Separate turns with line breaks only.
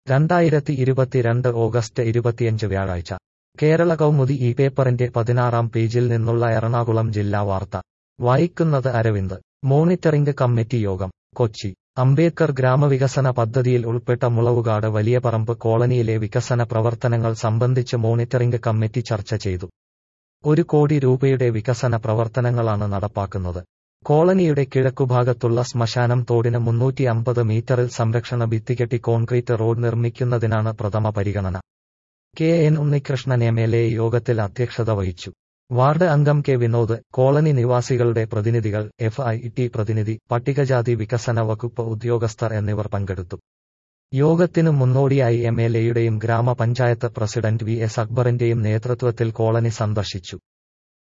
രണ്ടായിരത്തി ഇരുപത്തിരണ്ട് ഓഗസ്റ്റ് ഇരുപത്തിയഞ്ച് വ്യാഴാഴ്ച കേരള കൗമുദി ഈ പേപ്പറിന്റെ പതിനാറാം പേജിൽ നിന്നുള്ള എറണാകുളം ജില്ലാ വാർത്ത വായിക്കുന്നത് അരവിന്ദ് മോണിറ്ററിംഗ് കമ്മിറ്റി യോഗം കൊച്ചി അംബേദ്കർ ഗ്രാമവികസന പദ്ധതിയിൽ ഉൾപ്പെട്ട മുളവുകാട് വലിയപറമ്പ് കോളനിയിലെ വികസന പ്രവർത്തനങ്ങൾ സംബന്ധിച്ച് മോണിറ്ററിംഗ് കമ്മിറ്റി ചർച്ച ചെയ്തു ഒരു കോടി രൂപയുടെ വികസന പ്രവർത്തനങ്ങളാണ് നടപ്പാക്കുന്നത് കോളനിയുടെ കിഴക്കുഭാഗത്തുള്ള ശ്മശാനം തോടിന് മുന്നൂറ്റി അമ്പത് മീറ്ററിൽ സംരക്ഷണ ഭിത്തികെട്ടി കോൺക്രീറ്റ് റോഡ് നിർമ്മിക്കുന്നതിനാണ് പ്രഥമ പരിഗണന K N Unnikrishnan M L A യോഗത്തിൽ അധ്യക്ഷത വഹിച്ചു വാർഡ് അംഗം കെ വിനോദ് കോളനി നിവാസികളുടെ പ്രതിനിധികൾ എഫ് ഐ ടി പ്രതിനിധി പട്ടികജാതി വികസന വകുപ്പ് ഉദ്യോഗസ്ഥർ എന്നിവർ പങ്കെടുത്തു യോഗത്തിനു മുന്നോടിയായി എം എൽ എയുടെയും ഗ്രാമപഞ്ചായത്ത് പ്രസിഡന്റ് വി എസ് അക്ബറിന്റെയും നേതൃത്വത്തിൽ കോളനി സന്ദർശിച്ചു